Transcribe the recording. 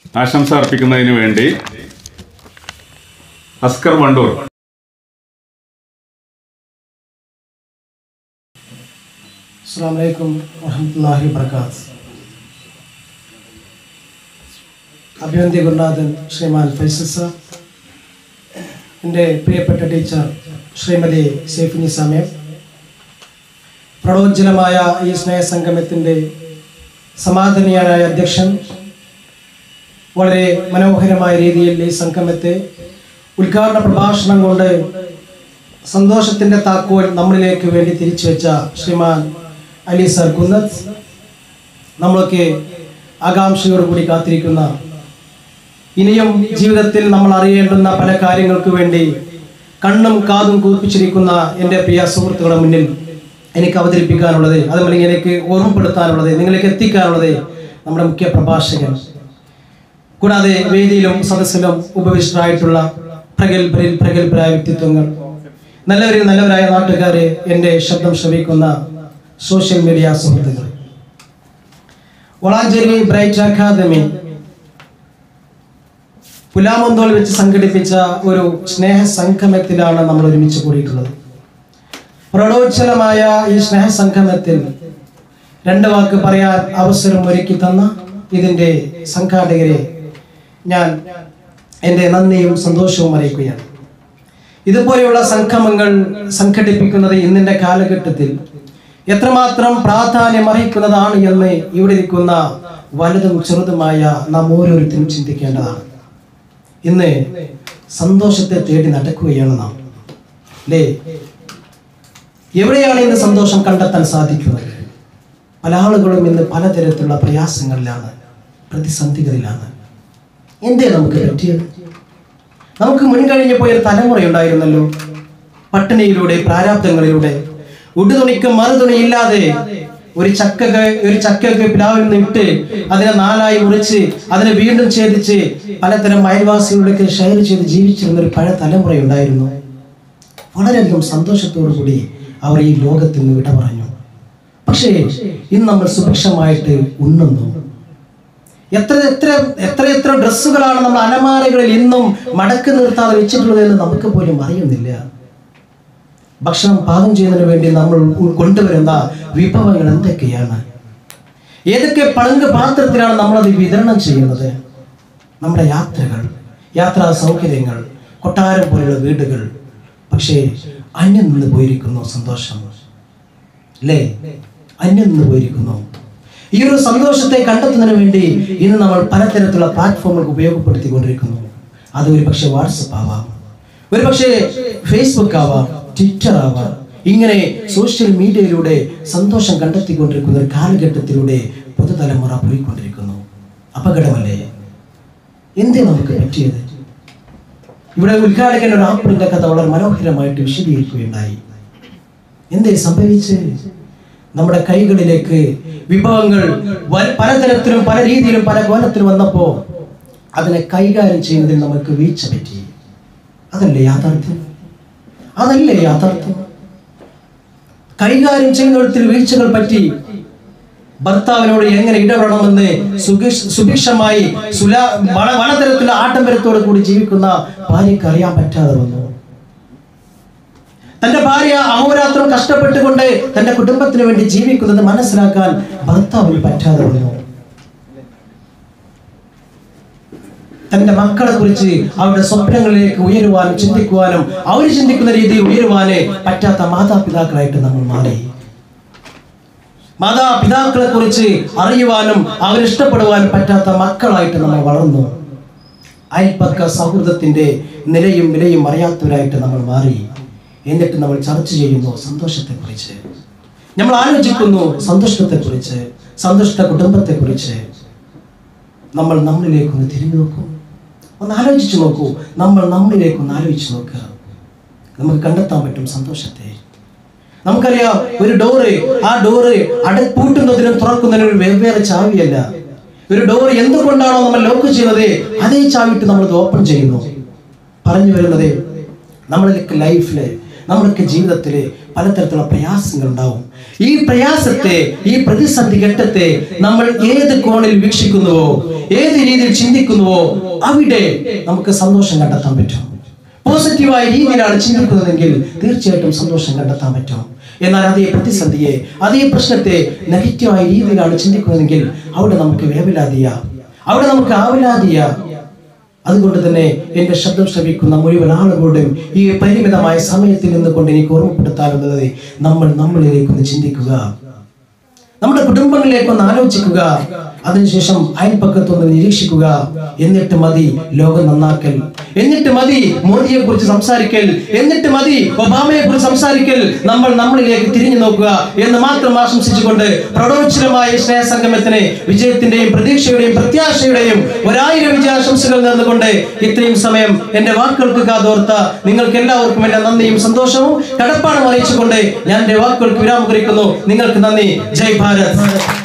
ആശംസ അർപ്പിക്കുന്നതിന് വേണ്ടി അസ്കർ വണ്ടൂർ അസ്സാം വലൈക്കും വറഹമത്തല്ലാഹി വർക്കാത്ത് അഭിവന്തി ഗുരുനാഥൻ ശ്രീമാൻ ഫൈസൽ സാർ എൻ്റെ പ്രിയപ്പെട്ട ടീച്ചർ ശ്രീമതി സേഫിനി സമയം പ്രണോജ്ജലമായ ഈ സ്നേഹസംഗമത്തിൻ്റെ സമാധാനിയായ അധ്യക്ഷൻ വളരെ മനോഹരമായ രീതിയിൽ ഈ സംഗമത്തെ ഉദ്ഘാടന പ്രഭാഷണം കൊണ്ട് സന്തോഷത്തിൻ്റെ താക്കോൽ നമ്മളിലേക്ക് വേണ്ടി തിരിച്ചു വെച്ച ശ്രീമാൻ അലി സർ കുന്നത്ത് നമ്മളൊക്കെ ആകാംക്ഷയോടുകൂടി കാത്തിരിക്കുന്ന ഇനിയും ജീവിതത്തിൽ നമ്മൾ അറിയേണ്ടുന്ന പല കാര്യങ്ങൾക്ക് വേണ്ടി കണ്ണും കാതും കൂർപ്പിച്ചിരിക്കുന്ന എൻ്റെ പ്രിയ സുഹൃത്തുക്കളുടെ മുന്നിൽ എനിക്ക് അവതരിപ്പിക്കാനുള്ളത് അതുപോലെ എനിക്ക് ഓർമ്മപ്പെടുത്താനുള്ളത് നിങ്ങളിലേക്ക് എത്തിക്കാനുള്ളത് നമ്മുടെ മുഖ്യ പ്രഭാഷകൻ കൂടാതെ വേദിയിലും സദസ്സിലും ഉപവിഷ്ടരായിട്ടുള്ള പ്രഗത്ഭരിൽ പ്രഗത്ഭരായ വ്യക്തിത്വങ്ങൾ നല്ലവരിൽ നല്ലവരായ നാട്ടുകാരെ എൻ്റെ ശബ്ദം ശ്രവിക്കുന്ന സോഷ്യൽ മീഡിയ സുഹൃത്തുക്കൾ വളാഞ്ചേരി ബ്രൈറ്റ് അക്കാദമി പുലാമന്തോൾ വെച്ച് സംഘടിപ്പിച്ച ഒരു സ്നേഹ സംഗമത്തിലാണ് നമ്മൾ ഒരുമിച്ച് കൂടിയിട്ടുള്ളത് പ്രണോജ്ജലമായ ഈ സ്നേഹ സംഗമത്തിൽ രണ്ട് വാക്ക് പറയാൻ അവസരം ഒരുക്കി തന്ന ഇതിൻ്റെ സംഘാടകരെ ഞാൻ എൻ്റെ നന്ദിയും സന്തോഷവും അറിയിക്കുകയാണ് ഇതുപോലെയുള്ള സംഗമങ്ങൾ സംഘടിപ്പിക്കുന്നത് ഇന്നിൻ്റെ കാലഘട്ടത്തിൽ എത്രമാത്രം പ്രാധാന്യം അർഹിക്കുന്നതാണ് എന്ന് ഇവിടെ ഇരിക്കുന്ന വലുതും ചെറുതുമായ നാം ഓരോരുത്തരും ചിന്തിക്കേണ്ടതാണ് ഇന്ന് സന്തോഷത്തെ തേടി നടക്കുകയാണ് നാം അല്ലേ എവിടെയാണ് ഇന്ന് സന്തോഷം കണ്ടെത്താൻ സാധിക്കുന്നത് പല ആളുകളും ഇന്ന് പലതരത്തിലുള്ള പ്രയാസങ്ങളിലാണ് പ്രതിസന്ധികളിലാണ് എന്തേ നമുക്ക് പറ്റിയത് നമുക്ക് മുൻകഴിഞ്ഞു പോയ ഒരു തലമുറയുണ്ടായിരുന്നല്ലോ പട്ടിണിയിലൂടെ പ്രാരാബ്ദങ്ങളിലൂടെ ഉടുതുണിക്ക് മറുതുണി ഇല്ലാതെ ഒരു ചക്കക്ക് ഒരു ചക്കക്ക് പിലാവിൽ നിന്ന് ഇട്ട് അതിനെ നാലായി മുറിച്ച് അതിനെ വീണ്ടും ഛേദിച്ച് പലതരം അയൽവാസികളിലേക്ക് ഷെയർ ചെയ്ത് ജീവിച്ചിരുന്ന ഒരു പഴയ തലമുറയുണ്ടായിരുന്നു വളരെയധികം സന്തോഷത്തോടു കൂടി അവർ ഈ ലോകത്തിൽ നിന്ന് വിട പറഞ്ഞു പക്ഷേ ഇന്ന് നമ്മൾ സുഭിക്ഷമായിട്ട് ഉണ്ണുന്നു എത്ര എത്ര എത്ര എത്ര ഡ്രസ്സുകളാണ് നമ്മൾ അലമാരകളിൽ ഇന്നും മടക്കി നിർത്താതെ വെച്ചിട്ടുള്ളത് എന്ന് നമുക്ക് പോലും അറിയുന്നില്ല ഭക്ഷണം പാകം ചെയ്യുന്നതിന് വേണ്ടി നമ്മൾ ഉ- കൊണ്ടുവരുന്ന വിഭവങ്ങൾ എന്തൊക്കെയാണ് ഏതൊക്കെ പളങ്ക് പാത്രത്തിലാണ് നമ്മളത് വിതരണം ചെയ്യുന്നത് നമ്മുടെ യാത്രകൾ യാത്രാ സൗകര്യങ്ങൾ കൊട്ടാരം പോലെയുള്ള വീടുകൾ പക്ഷേ അന്യം നിന്ന് പോയിരിക്കുന്നു സന്തോഷം അല്ലേ അന്യം നിന്ന് പോയിരിക്കുന്നു ഈ ഒരു സന്തോഷത്തെ കണ്ടെത്തുന്നതിന് വേണ്ടി ഇന്ന് നമ്മൾ പലതരത്തിലുള്ള പ്ലാറ്റ്ഫോമുകൾ ഉപയോഗപ്പെടുത്തിക്കൊണ്ടിരിക്കുന്നു അത് ഒരു പക്ഷേ വാട്സപ്പ് ആവാം ഒരു പക്ഷേ ഫേസ്ബുക്ക് ആവാം ട്വിറ്റർ ആവാം ഇങ്ങനെ സോഷ്യൽ മീഡിയയിലൂടെ സന്തോഷം കണ്ടെത്തിക്കൊണ്ടിരിക്കുന്ന ഒരു കാലഘട്ടത്തിലൂടെ പുതുതലമുറ പോയിക്കൊണ്ടിരിക്കുന്നു അപകടമല്ലേ എന്തേ നമുക്ക് പറ്റിയത് ഇവിടെ ഉദ്ഘാടകൻ ഒരു ആപ്പിളിന്റെ കഥ വളരെ മനോഹരമായിട്ട് വിശദീകരിക്കുകയുണ്ടായി എന്തേ സംഭവിച്ച് നമ്മുടെ കൈകളിലേക്ക് വിഭവങ്ങൾ വ- പലതരത്തിലും പല രീതിയിലും പല കോലത്തിലും വന്നപ്പോ അതിനെ കൈകാര്യം ചെയ്യുന്നതിൽ നമുക്ക് വീഴ്ച പറ്റി അതല്ലേ യാഥാർത്ഥ്യം അതല്ലേ യാഥാർത്ഥ്യം കൈകാര്യം ചെയ്യുന്നിടത്തിൽ വീഴ്ചകൾ പറ്റി ഭർത്താവിനോട് എങ്ങനെ ഇടപെടണമെന്ന് സുഭിക്ഷ- സുഭിക്ഷമായി സുലാ വള- വളതരത്തിലുള്ള ആഡംബരത്തോട് കൂടി ജീവിക്കുന്ന ഭാര്യയ്ക്ക് അറിയാൻ പറ്റാതെ വന്നു തന്റെ ഭാര്യ അഹോരാത്രം കഷ്ടപ്പെട്ടുകൊണ്ട് തന്റെ കുടുംബത്തിന് വേണ്ടി ജീവിക്കുന്നത് മനസ്സിലാക്കാൻ ഭർത്താവിന് പറ്റാതെ വന്നു തന്റെ മക്കളെ കുറിച്ച് അവരുടെ സ്വപ്നങ്ങളിലേക്ക് ഉയരുവാനും ചിന്തിക്കുവാനും അവർ ചിന്തിക്കുന്ന രീതിയിൽ ഉയരുവാനേ പറ്റാത്ത മാതാപിതാക്കളായിട്ട് നമ്മൾ മാറി മാതാപിതാക്കളെ കുറിച്ച് അറിയുവാനും അവരിഷ്ടപ്പെടുവാനും പറ്റാത്ത മക്കളായിട്ട് നമ്മൾ വളർന്നു അയൽപ്പക്ക സൗഹൃദത്തിന്റെ നിലയും വിലയും അറിയാത്തവരായിട്ട് നമ്മൾ മാറി എന്നിട്ട് നമ്മൾ ചർച്ച ചെയ്യുന്നു സന്തോഷത്തെക്കുറിച്ച് നമ്മൾ ആലോചിക്കുന്നു സന്തോഷത്തെക്കുറിച്ച് സന്തുഷ്ട കുടുംബത്തെക്കുറിച്ച് നമ്മൾ നമ്മളിലേക്കൊന്ന് തിരിഞ്ഞു നോക്കൂ ഒന്ന് ആലോചിച്ച് നോക്കൂ നമ്മൾ നമ്മളിലേക്കൊന്ന് ആലോചിച്ച് നോക്കുക നമുക്ക് കണ്ടെത്താൻ പറ്റും സന്തോഷത്തെ നമുക്കറിയാം ഒരു ഡോറ് ആ ഡോറ് അട പൂട്ടുന്നതിനും തുറക്കുന്നതിനും ഒരു വെവ്വേറെ ചാവിയല്ല ഒരു ഡോർ എന്തുകൊണ്ടാണോ നമ്മൾ ലോക്ക് ചെയ്യുന്നത് അതേ ചാവിട്ട് നമ്മൾ ഇത് ഓപ്പൺ ചെയ്യുന്നു പറഞ്ഞു വരുന്നത് നമ്മളൊക്കെ ലൈഫില് നമ്മളൊക്കെ ജീവിതത്തിൽ പലതരത്തിലുള്ള പ്രയാസങ്ങൾ ഉണ്ടാവും ഈ പ്രയാസത്തെ ഈ പ്രതിസന്ധി ഘട്ടത്തെ നമ്മൾ ഏത് കോണിൽ വീക്ഷിക്കുന്നുവോ ഏത് രീതിയിൽ ചിന്തിക്കുന്നുവോ അവിടെ നമുക്ക് സന്തോഷം കണ്ടെത്താൻ പറ്റും പോസിറ്റീവായ രീതിയിലാണ് ചിന്തിക്കുന്നതെങ്കിൽ തീർച്ചയായിട്ടും സന്തോഷം കണ്ടെത്താൻ പറ്റും എന്നാൽ അതേ പ്രതിസന്ധിയെ അതേ പ്രശ്നത്തെ നെഗറ്റീവായ രീതിയിലാണ് ചിന്തിക്കുന്നതെങ്കിൽ അവിടെ നമുക്ക് വേവലാതിയ അവിടെ നമുക്ക് ആവലാതിയ അതുകൊണ്ട് തന്നെ എന്റെ ശബ്ദം ശ്രവിക്കുന്ന മുഴുവൻ ആളുകളുടെയും ഈ പരിമിതമായ സമയത്തിൽ നിന്നുകൊണ്ട് എനിക്ക് ഓർമ്മപ്പെടുത്താനുള്ളത് നമ്മൾ നമ്മളിലേക്കൊന്ന് ചിന്തിക്കുക നമ്മുടെ കുടുംബങ്ങളിലേക്കൊന്ന് ആലോചിക്കുക അതിനുശേഷം അയൽപ്പക്കത്തൊന്ന് നിരീക്ഷിക്കുക എന്നിട്ട് മതി ലോകം നന്നാക്കൽ എന്നിട്ട് മതി മോദിയെ കുറിച്ച് സംസാരിക്കൽ എന്നിട്ട് മതി ഒബാമയെ കുറിച്ച് സംസാരിക്കൽ നമ്മൾ നമ്മളിലേക്ക് തിരിഞ്ഞു നോക്കുക എന്ന് മാത്രം ആശംസിച്ചുകൊണ്ട് പ്രടോച്ചനമായ സ്നേഹസംഗമത്തിന് വിജയത്തിന്റെയും പ്രതീക്ഷയുടെയും പ്രത്യാശയുടെയും ഒരായിരം വിജയാശംസകൾ നേർന്നുകൊണ്ട് ഇത്രയും സമയം എന്റെ വാക്കുകൾക്ക് കാതോർത്ത നിങ്ങൾക്ക് എല്ലാവർക്കും എന്റെ നന്ദിയും സന്തോഷവും കടപ്പാടും അറിയിച്ചുകൊണ്ട് ഞാൻ എന്റെ വാക്കുകൾക്ക് വിരാമം കുറിക്കുന്നു നിങ്ങൾക്ക് നന്ദി ജയ് ഭാരത്